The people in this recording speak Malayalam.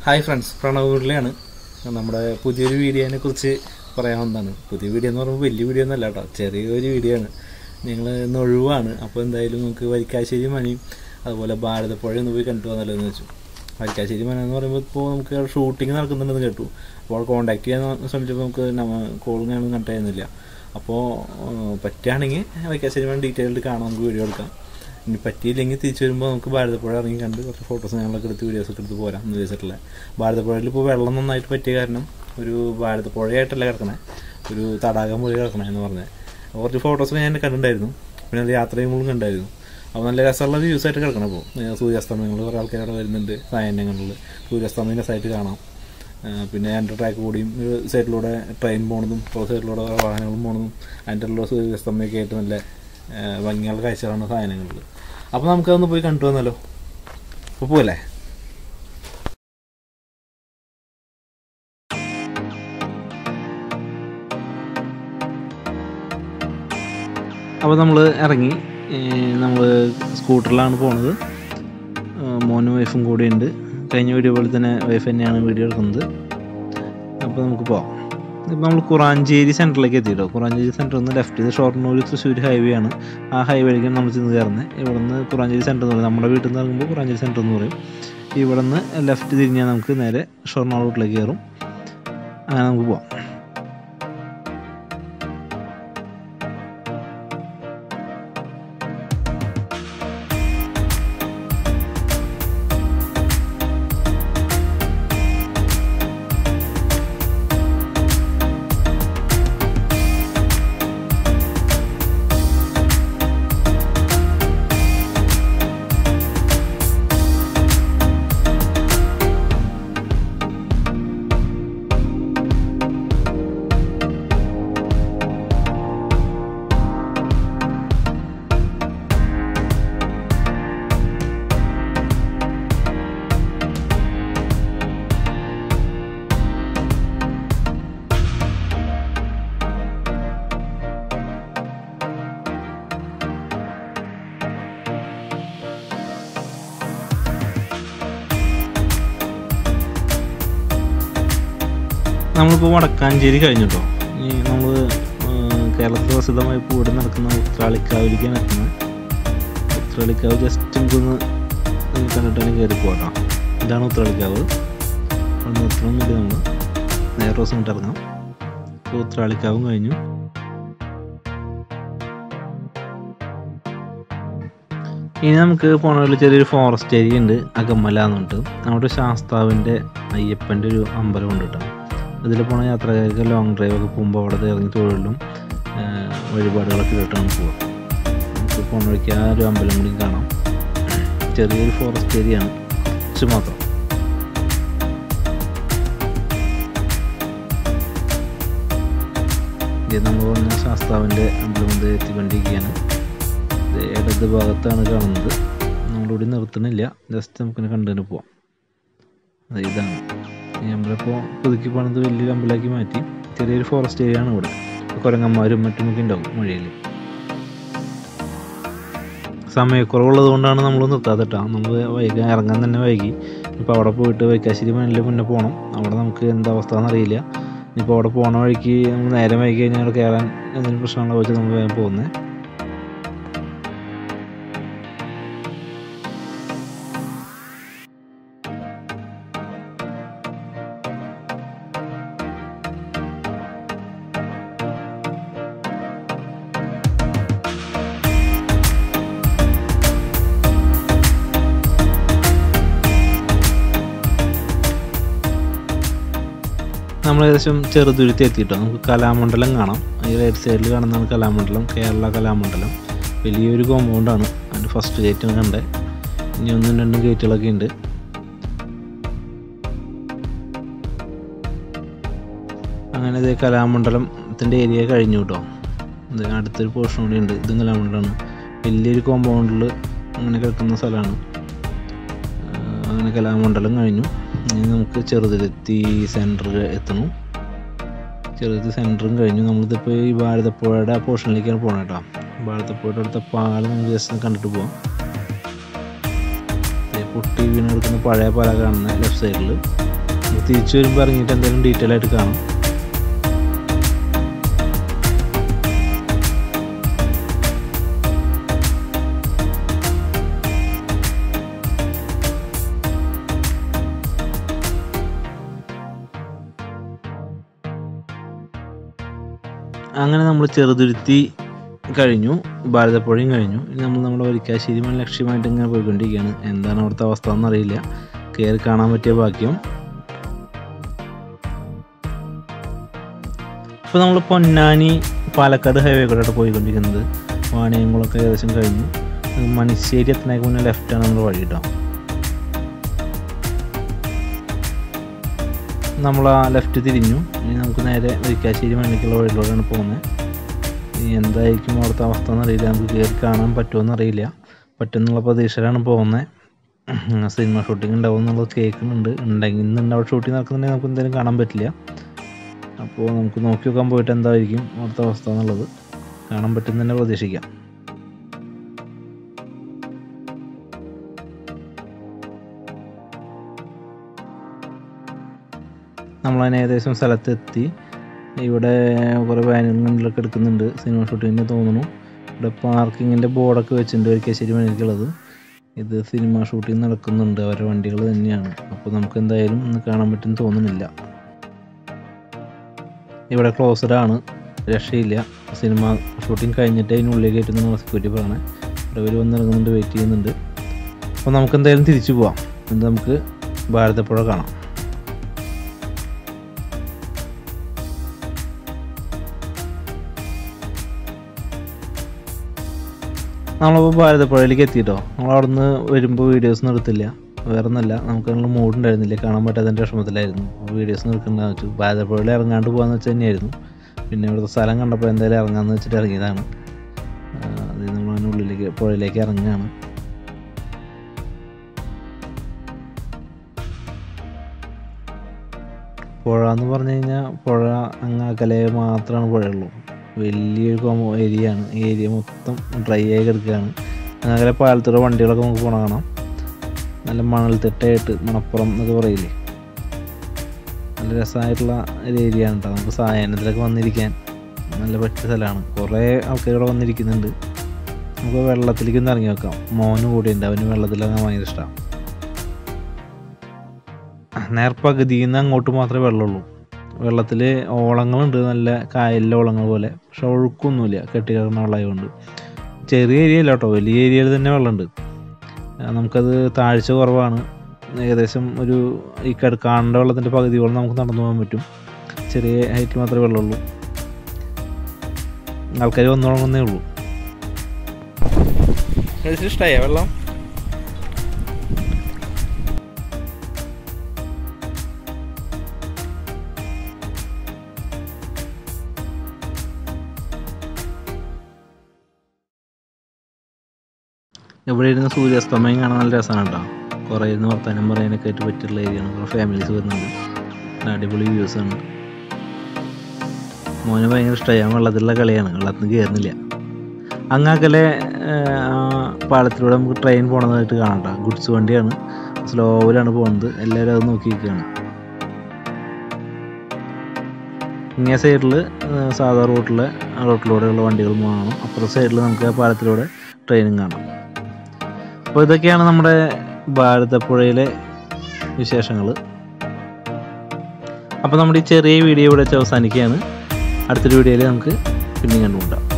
ഹായ് ഫ്രണ്ട്സ് പ്രണവ് മുരളിയാണ് നമ്മുടെ പുതിയൊരു വീഡിയോനെ കുറിച്ച് പറയാവുന്നതാണ് പുതിയ വീഡിയോ എന്ന് പറയുമ്പോൾ വലിയ വീഡിയോ ഒന്നല്ല കേട്ടോ ചെറിയൊരു വീഡിയോ ആണ് നിങ്ങൾ ഇന്ന് ഒഴിവാണ് അപ്പോൾ എന്തായാലും നമുക്ക് വരിക്കാശ്ശേരി മനയും അതുപോലെ ഭാരതപ്പുഴ ഒന്ന് പോയി കണ്ടു വന്നല്ലോ എന്ന് വെച്ചു വരിക്കാശ്ശേരി മന എന്ന് പറയുമ്പോൾ ഇപ്പോൾ നമുക്ക് ഷൂട്ടിംഗ് നടക്കുന്നുണ്ടെന്ന് കേട്ടു അപ്പോൾ കോൺടാക്ട് ചെയ്യാൻ ശ്രമിച്ചപ്പോൾ നമുക്ക് കോളും ഞാൻ കണ്ടായിരുന്നില്ല അപ്പോൾ പറ്റുകയാണെങ്കിൽ വരിക്കാശ്ശേരി മന ഡീറ്റെയിൽഡ് കാണാം നമുക്ക് വീഡിയോ എടുക്കാം ഇനി പറ്റിയില്ലെങ്കിൽ തിരിച്ചു വരുമ്പോൾ നമുക്ക് ഭാരതപ്പുഴ ഇറങ്ങി കണ്ട് കുറച്ച് ഫോട്ടോസ് ഞങ്ങളൊക്കെ എടുത്ത് വീഡിയോസൊക്കെ എടുത്ത് പോരാം എന്ന് വെച്ചിട്ടുള്ള ഭാരതപ്പുഴയിൽ ഇപ്പോൾ വെള്ളം നന്നായിട്ട് പറ്റിയ കാരണം ഒരു ഭാരതപ്പുഴയായിട്ടല്ല കിടക്കണേ ഒരു തടാകം പോലെ കിടക്കണേ എന്ന് പറഞ്ഞത് കുറച്ച് ഫോട്ടോസൊക്കെ ഞാൻ കണ്ടിട്ടുണ്ടായിരുന്നു പിന്നെ അത് യാത്ര ചെയ്യുമ്പോഴും കണ്ടായിരുന്നു അപ്പോൾ നല്ല രസമുള്ള വ്യൂസ് ആയിട്ട് കിടക്കണം ഇപ്പോൾ സൂര്യാസ്തമയങ്ങൾ കുറേ ആൾക്കാർ അവിടെ വരുന്നുണ്ട് സായന്യങ്ങളിൽ സൂര്യാസ്തമയം രസമായിട്ട് കാണാം ആ, പിന്നെ എൻ്റെ ട്രാക്ക് കൂടിയും ഒരു സൈഡിലൂടെ ട്രെയിൻ പോണതും ഇപ്പോൾ സൈഡിലൂടെ വാഹനങ്ങളും പോണതും അതിൻ്റെ ഉള്ള സൂര്യാസ്തമയമൊക്കെ ആയിട്ട് നല്ല ആ, ഭംഗിയുള്ള കാഴ്ചകളാണ് സാധനങ്ങളിൽ അപ്പോൾ നമുക്കതൊന്ന് പോയി കണ്ടു വന്നല്ലോ അപ്പോൾ പോകല്ലേ അപ്പോൾ നമ്മൾ ഇറങ്ങി നമ്മൾ സ്കൂട്ടറിലാണ് പോണത് ഏഹ് മോനും വൈഫും കൂടെ ഉണ്ട് കഴിഞ്ഞ വീഡിയോ പോലെ തന്നെ വൈഫ് തന്നെയാണ് വീഡിയോ എടുക്കുന്നത് അപ്പോൾ നമുക്ക് പോവാം ഇപ്പോൾ നമ്മൾ കുറാഞ്ചേരി സെൻറ്ററിലേക്ക് എത്തിയിട്ടോ കുറാഞ്ചേരി സെൻറ്ററിൽ നിന്ന് ലെഫ്റ്റ് ചെയ്ത് ഷൊർണൂർ തൃശ്ശൂർ ഹൈവേ ആണ് ആ ഹൈവേയിലേക്കാണ് നമ്മൾ ചെന്ന് കയറുന്നത് ഇവിടെ നിന്ന് കുറാഞ്ചേരി സെൻറ്റർ എന്ന് പറയും നമ്മുടെ വീട്ടിൽ നിന്ന് ഇറങ്ങുമ്പോൾ കുറാഞ്ചേരി സെൻറ്റർ എന്ന് പറയും ഇവിടെ നിന്ന് ലെഫ്റ്റ് തിരിഞ്ഞാൽ നമുക്ക് നേരെ ഷൊർണൂർ റൂട്ടിലേക്ക് കയറും അങ്ങനെ നമുക്ക് പോവാം നമ്മളിപ്പോൾ വടക്കാഞ്ചേരി കഴിഞ്ഞു കേട്ടോ ഇനി നമ്മൾ കേരളത്തിൽ പ്രസിദ്ധമായി പൂടെ നടക്കുന്ന ഉത്രാളിക്കാവിലേക്കാണ് എത്തുന്നത് ഉത്രാളിക്കാവ് ജസ്റ്റ് നമുക്കൊന്ന് കണ്ടിട്ട് തന്നെ കയറി പോകാം കേട്ടോ ഇതാണ് ഉത്രാളിക്കാവ് അവിടെ നിർത്തണമെന്നില്ല നമ്മൾ നേരെ ദിവസം ഇങ്ങോട്ട് ഇറങ്ങാം ഇപ്പോൾ ഉത്രാളിക്കാവും കഴിഞ്ഞു ഇനി നമുക്ക് പോണ വഴി ചെറിയൊരു ഫോറസ്റ്റ് ഏരിയ ഉണ്ട് അകമ്മല എന്ന് പറഞ്ഞിട്ട് നമ്മുടെ ശാസ്താവിൻ്റെ അയ്യപ്പൻ്റെ ഒരു അമ്പലമുണ്ട് കേട്ടോ ഇതിൽ പോണ യാത്രക്കാർക്ക് ലോങ് ഡ്രൈവ് ഒക്കെ പോകുമ്പോൾ അവിടെ ഇറങ്ങി തൊഴിലും വഴിപാടുകളൊക്കെ ഇട്ടിട്ടാണ് പോവുക നമുക്ക് പോണ വഴിക്ക് ആ ഒരു അമ്പലം കൂടി കാണാം ചെറിയൊരു ഫോറസ്റ്റ് ഏരിയ ആണ് കുറച്ച് മാത്രം ഇത് നമ്മൾ പറഞ്ഞ ശാസ്താവിൻ്റെ അമ്പലം ഇത് എത്തിക്കൊണ്ടിരിക്കുകയാണ് ഇത് ഇടത് ഭാഗത്താണ് കാണുന്നത് നമ്മളിവിടെ നിർത്തുന്നില്ല ജസ്റ്റ് നമുക്കിനെ കണ്ടുതന്നെ പോവാം അത് ഇതാണ് ഈ അമ്പലപ്പോൾ പുതുക്കി പണിത് വലിയൊരു അമ്പലമാക്കി മാറ്റി ചെറിയൊരു ഫോറസ്റ്റ് ഏരിയ ആണ് ഇവിടെ കുരങ്ങന്മാരും മറ്റുമൊക്കെ ഉണ്ടാവും മഴയിൽ സമയക്കുറവുള്ളത് കൊണ്ടാണ് നമ്മൾ നിർത്താതെ കേട്ടോ നമ്മൾ വൈകി ഇറങ്ങാൻ തന്നെ വൈകി ഇപ്പോൾ അവിടെ പോയിട്ട് വൈക്കാശ്ശേരി മണ്ണിൽ മുന്നേ പോകണം അവിടെ നമുക്ക് എന്താ അവസ്ഥ എന്നറിയില്ല ഇപ്പോൾ അവിടെ പോണ വഴിക്ക് നമ്മൾ നേരം വൈകി കഴിഞ്ഞാൽ അവിടെ കയറാൻ എന്തെങ്കിലും പ്രശ്നങ്ങളോ വെച്ച് നമ്മൾ വേഗം പോകുന്നത് നമ്മൾ ഏകദേശം ചെറുതുരുത്തി എത്തിയിട്ടോ നമുക്ക് കലാമണ്ഡലം കാണാം ഈ റൈറ്റ് സൈഡിൽ കാണുന്നതാണ് കലാമണ്ഡലം കേരള കലാമണ്ഡലം വലിയൊരു കോമ്പൗണ്ടാണ് അതിൻ്റെ ഫസ്റ്റ് ഗേറ്റ് കണ്ടേ ഇനി ഒന്നും രണ്ടും ഗേറ്റുകളൊക്കെ ഉണ്ട് അങ്ങനെ ഇത് കലാമണ്ഡലത്തിൻ്റെ ഏരിയ കഴിഞ്ഞു കേട്ടോ ഇത് അടുത്തൊരു പോർഷൻ കൂടി ഉണ്ട് ഇതും കലാമണ്ഡലമാണ് വലിയൊരു കോമ്പൗണ്ടിൽ അങ്ങനെ കിടക്കുന്ന സ്ഥലമാണ് അങ്ങനെ കലാമണ്ഡലം കഴിഞ്ഞു ഇനി നമുക്ക് ചെറുതിലെത്തി സെൻറ്റർ എത്തണം ചെറുത് സെൻറ്ററും കഴിഞ്ഞു നമ്മളിതിപ്പോൾ ഈ ഭാരതപ്പുഴയുടെ ആ പോർഷനിലേക്കാണ് പോകണം കേട്ടോ ഭാരതപ്പുഴയുടെ അടുത്ത പാലം നമുക്ക് ജസ്റ്റ് ഒന്ന് കണ്ടിട്ട് പോവാം പൊട്ടി വീണ് കിടക്കുന്ന പഴയ പാല കാണുന്ന ലെഫ്റ്റ് സൈഡിൽ തിരിച്ചു വരുമ്പോൾ ഇറങ്ങിയിട്ട് എന്തെങ്കിലും ഡീറ്റെയിൽ ആയിട്ട് കാണാം അങ്ങനെ നമ്മൾ ചെറുതുരുത്തി കഴിഞ്ഞു ഭാരതപ്പുഴയും കഴിഞ്ഞു ഇനി നമ്മൾ നമ്മുടെ വരിക്കാശ്ശേരി മല ലക്ഷ്യമായിട്ട് ഇങ്ങനെ പോയിക്കൊണ്ടിരിക്കുകയാണ് എന്താണ് അവിടുത്തെ അവസ്ഥ എന്നറിയില്ല കയറി കാണാൻ പറ്റിയ ഭാഗ്യം ഇപ്പോൾ നമ്മൾ പൊന്നാനി പാലക്കാട് ഹൈവേ കൂടെ പോയിക്കൊണ്ടിരിക്കുന്നത് വാണിയംകുളമൊക്കെ ഏകദേശം കഴിഞ്ഞു മണിശ്ശേരി എത്തണേക്ക് മുന്നേ ലെഫ്റ്റാണ് നമ്മുടെ വഴി കേട്ടോ നമ്മൾ ആ ലെഫ്റ്റ് തിരിഞ്ഞു ഇനി നമുക്ക് നേരെ വരിക്കാശ്ശേരി മണ്ണിക്കുള്ള വഴിയിലൂടെയാണ് പോകുന്നത് ഇനി എന്തായിരിക്കും അവിടുത്തെ അവസ്ഥ എന്നറിയില്ല നമുക്ക് കയറി കാണാൻ പറ്റുമോ എന്നറിയില്ല പറ്റുമെന്നുള്ള പ്രതീക്ഷയിലാണ് പോകുന്നത് സിനിമ ഷൂട്ടിംഗ് ഉണ്ടാവും എന്നുള്ളത് കേൾക്കുന്നുണ്ട് ഉണ്ടെങ്കിൽ ഇന്ന് അവിടെ ഷൂട്ടിംഗ് നടക്കുന്നുണ്ടെങ്കിൽ നമുക്ക് എന്തായാലും കാണാൻ പറ്റില്ല അപ്പോൾ നമുക്ക് നോക്കി നോക്കാൻ പോയിട്ട് എന്തായിരിക്കും അവിടുത്തെ അവസ്ഥ എന്നുള്ളത് കാണാൻ പറ്റും തന്നെ പ്രതീക്ഷിക്കാം നമ്മളതിന് ഏകദേശം സ്ഥലത്തെത്തി ഇവിടെ കുറേ ബാനറുകളിലൊക്കെ എടുക്കുന്നുണ്ട് സിനിമ ഷൂട്ടിങ്ങിന് തോന്നുന്നു ഇവിടെ പാർക്കിങ്ങിൻ്റെ ബോർഡൊക്കെ വെച്ചിട്ടുണ്ട് വരിക്കാശ്ശേരി മണിക്കുള്ളത് ഇത് സിനിമ ഷൂട്ടിംഗ് നടക്കുന്നുണ്ട് അവരുടെ വണ്ടികൾ തന്നെയാണ് അപ്പോൾ നമുക്ക് എന്തായാലും ഇന്ന് കാണാൻ പറ്റും തോന്നുന്നില്ല ഇവിടെ ക്ലോസ്ഡ് ആണ് രക്ഷയില്ല സിനിമ ഷൂട്ടിംഗ് കഴിഞ്ഞിട്ട് അതിനുള്ളിൽ കയറ്റുന്ന സെക്യൂരിറ്റി പറയണേ ഇവിടെ ഇവർ വന്നിറങ്ങുന്നുണ്ട് വെയിറ്റ് ചെയ്യുന്നുണ്ട് അപ്പോൾ നമുക്ക് എന്തായാലും തിരിച്ചു പോവാം എന്നിട്ട് നമുക്ക് ഭാരതപ്പുഴ കാണാം നമ്മളിപ്പോൾ ഭാരതപ്പുഴയിലേക്ക് എത്തിയിട്ടോ നമ്മൾ അവിടെ നിന്ന് വരുമ്പോൾ വീഡിയോസ് എടുത്തില്ല വേറെ ഒന്നല്ല നമുക്ക് അതിനുള്ള മൂഡ് ഉണ്ടായിരുന്നില്ല കാണാൻ പറ്റാത്തതിൻ്റെ വിഷമത്തിലായിരുന്നു വീഡിയോസ് എടുക്കേണ്ട വെച്ചു ഭാരതപ്പുഴയിൽ ഇറങ്ങാണ്ട് പോകാന്ന് വെച്ച് തന്നെയായിരുന്നു പിന്നെ ഇവിടുത്തെ സ്ഥലം കണ്ടപ്പോൾ എന്തായാലും ഇറങ്ങാമെന്ന് വെച്ചിട്ട് ഇറങ്ങിയതാണ് അത് നമ്മൾ അതിനുള്ളിലേക്ക് പുഴയിലേക്ക് ഇറങ്ങുകയാണ് പുഴ എന്ന് പറഞ്ഞു കഴിഞ്ഞാൽ പുഴ അങ്ങാക്കലെ മാത്രമാണ് പുഴയുള്ളൂ വലിയൊരു കോമോ ഏരിയ ആണ് ഏരിയ മൊത്തം ഡ്രൈ ആയി കിടക്കുകയാണ് അങ്ങനെ പാലത്തൂടെ വണ്ടികളൊക്കെ നമുക്ക് പോകണം കാണാം നല്ല മണൽത്തിട്ടയായിട്ട് മണപ്പുറം എന്നൊക്കെ പറയില്ലേ നല്ല രസമായിട്ടുള്ള ഒരു ഏരിയ ആണ് കേട്ടോ നമുക്ക് സായാഹ്നത്തിലൊക്കെ വന്നിരിക്കാൻ നല്ല പറ്റിയ സ്ഥലമാണ് കുറേ ആൾക്കാർ ഇവിടെ വന്നിരിക്കുന്നുണ്ട് നമുക്ക് വെള്ളത്തിലേക്ക് ഒന്ന് ഇറങ്ങി വെക്കാം മോന് കൂടിയുണ്ട് അവന് വെള്ളത്തിലിറങ്ങാൻ ഭയങ്കര ഇഷ്ടമാണ് നേർപ്പകുതിയിൽ നിന്ന് അങ്ങോട്ട് മാത്രമേ വെള്ളമുള്ളൂ വെള്ളത്തിൽ ഓളങ്ങളുണ്ട് നല്ല കായലിലെ ഓളങ്ങൾ പോലെ പക്ഷെ ഒഴുക്കൊന്നുമില്ല കെട്ടിക്കിടക്കുന്ന വെള്ളമായതുകൊണ്ട് ചെറിയ ഏരിയ അല്ല കേട്ടോ വലിയ ഏരിയയിൽ തന്നെ വെള്ളമുണ്ട് നമുക്കത് താഴ്ച കുറവാണ് ഏകദേശം ഒരു ഈ കട കാണേണ്ട വെള്ളത്തിൻ്റെ പകുതിയോളം നമുക്ക് നടന്നു പോകാൻ പറ്റും ചെറിയ ഹൈറ്റ് മാത്രമേ വെള്ളമുള്ളൂ ആൾക്കാർ വന്നു തുടങ്ങുന്നേ ഉള്ളൂ ഇഷ്ടമായ വെള്ളം ഇവിടെ ഇരുന്ന് സൂര്യാസ്തമയം കാണാൻ നല്ല രസമാണ് കേട്ടോ കുറേ ഇരുന്ന് വർത്തമാനം പറയാനൊക്കെ ആയിട്ട് പറ്റിയുള്ള ഏരിയയാണ് കുറേ ഫാമിലീസ് വരുന്നുണ്ട് നല്ല അടിപൊളി വ്യൂസ് ആണ് മോന് ഭയങ്കര ഇഷ്ടമായി അവൻ വെള്ളത്തിലുള്ള കളിയാണ് വെള്ളത്തിൽ നിന്ന് കയറുന്നില്ല അങ്ങാക്കലെ ആ പാലത്തിലൂടെ നമുക്ക് ട്രെയിൻ പോണതായിട്ട് കാണാം കേട്ടോ ഗുഡ്സ് വണ്ടിയാണ് സ്ലോവിലാണ് പോകുന്നത് എല്ലാവരും അത് നോക്കി നിൽക്കുകയാണ് ഇങ്ങേ സൈഡിൽ സാധാ റൂട്ടിലെ റൂട്ടിലൂടെയുള്ള വണ്ടികൾ കാണാം അപ്പുറത്തെ സൈഡിൽ നമുക്ക് ആ പാലത്തിലൂടെ ട്രെയിനും കാണാം അപ്പോൾ ഇതൊക്കെയാണ് നമ്മുടെ ഭാരതപ്പുഴയിലെ വിശേഷങ്ങൾ അപ്പോൾ നമ്മുടെ ഈ ചെറിയ വീഡിയോ ഇവിടെ വെച്ച് അവസാനിക്കുകയാണ് അടുത്തൊരു വീഡിയോയിൽ നമുക്ക് പിന്നെയും കണ്ടുമുട്ടാം